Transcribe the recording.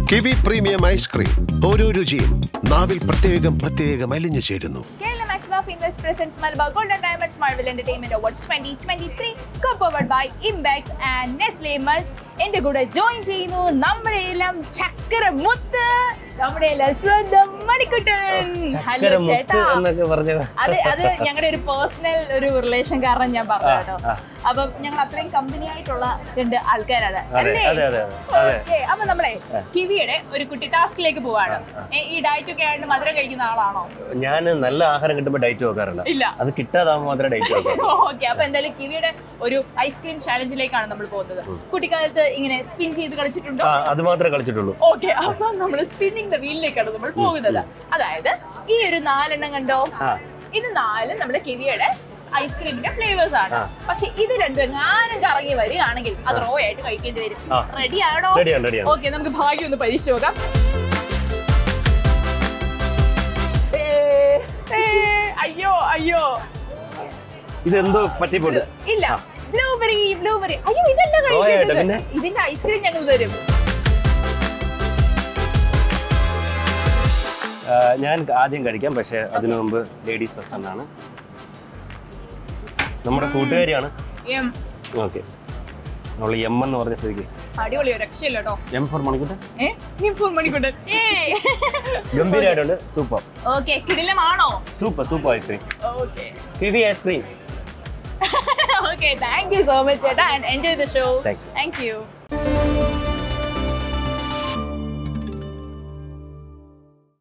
Kiwi premium ice cream ഓരോ രുചിയും നാവിൽ പ്രത്യേകം പ്രത്യേകം അലിഞ്ഞു ചേരുന്നു Kerala Maxima Fingers presents Malabar Golden Diamonds Marvel Entertainment Awards 2023 co-powered by Imbex and Nestle Munch. എന്റെ കൂടെ ജോയിൻ ചെയ്യുന്നു നമ്മുടെ എല്ലാം ചക്കര മുത്ത് നമ്മുടെ എല്ലാം സ്വന്തം മണിക്കുട്ടൻ ഹലോ ചക്കരമുത്ത് ചേട്ടാ എന്നൊക്കെ പറഞ്ഞത് അത് അത് ഞങ്ങളുടെ ഒരു പേഴ്സണൽ ഒരു റിലേഷൻ കാരണം ഞാൻ പറഞ്ഞു കേട്ടോ ആ. അപ്പം ഞങ്ങൾ അത്രയും കമ്പനി ആയിട്ടുള്ള രണ്ട് ആൾക്കാരാണ് അതെ, അല്ലേ? അതെ, അതെ, അതെ. Okay, അപ്പൊ നമ്മളെ കിവിയുടെ ഒരു കുട്ടി ടാസ്കിലേക്ക് പോവാണ് ഏ, ഈ ഡയറ്റ് ഒക്കെ ആയിട്ട് മധുരം കഴിക്കുന്ന ആളാണോ ഞാൻ നല്ല ആഹാരം കിട്ടുമ്പോൾ ഡയറ്റ് നോക്കാറില്ല ഇല്ല അത് കിട്ടാതാകുമ്പോൾ മാത്രമേ ഡയറ്റ് നോക്കാറുള്ളൂ ഓക്കെ അപ്പൊ എന്തായാലും കിവിയുടെ ഒരു ഐസ്ക്രീം ചാലഞ്ചിലേക്കാണ് നമ്മൾ പോകുന്നത് കുട്ടിക്കാലത്ത് ഇങ്ങനെ സ്പിൻ ചെയ്ത് കളിച്ചിട്ടുണ്ടോ ആ അത് മാത്രമേ കളിച്ചിട്ടുള്ളൂ ഓക്കെ അപ്പൊ നമ്മൾ സ്പിന്നിങ് ദ വീലിലേക്കാണ് നമ്മൾ പോകുന്നത് അതായത് ഈ ഒരു നാലെണ്ണം കണ്ടോ ആ. ഇത് നാല് നമ്മുടെ കിവിയുടെ ഐസ്ക്രീമിന്റെ ഫ്ലേവേഴ്സ് ആണ് ആ. പക്ഷെ ഇത് രണ്ടും എങ്ങാനും കറങ്ങി വരികയാണെങ്കിൽ അത് റോ ആയിട്ട് കഴിക്കേണ്ടി വരും ആ. റെഡി ആണോ റെഡിയാണ് റെഡിയാണ് ഓക്കെ നമുക്ക് ഭാഗ്യം ഒന്ന് പരീക്ഷിച്ച് നോക്കാം ഏ, അയ്യോ അയ്യോ ഇതെന്തോ പറ്റിപ്പോണ്ട് ഇല്ല ബ്ലൂബെറി ബ്ലൂബെറി അയ്യോ ഇതല്ല ഓ, ഏട്ടാ, കഴിക്കുന്നത് പിന്നെ? ഇതിന്റെ ഐസ്ക്രീം ഞങ്ങൾ തരും ആ, ഞാൻ ആദ്യം കഴിക്കാം പക്ഷെ അതിനു മുമ്പ് ലേഡീസ് ഫസ്റ്റ് എന്നാണ് നമ്മുടെ കൂട്ടുകാരിയാണ് എം, ഓക്കെ നമ്മൾ എം എന്ന് പറഞ്ഞ സ്ഥിതിക്ക് അടിപൊളിയോ രക്ഷയില്ല കേട്ടോ എം ഫോർ മണിക്കൂട്ടെ ഏ ഇപ്പോൾ മണിക്കൂട്ടൻ ഏ ഗംഭീരമായിട്ടുണ്ട് സൂപ്പർ ഓക്കെ കിടിലമാണോ super super ice cream okay kiwi ice cream okay thank you so much ചേട്ടാ and enjoy the show Thank you. Thank U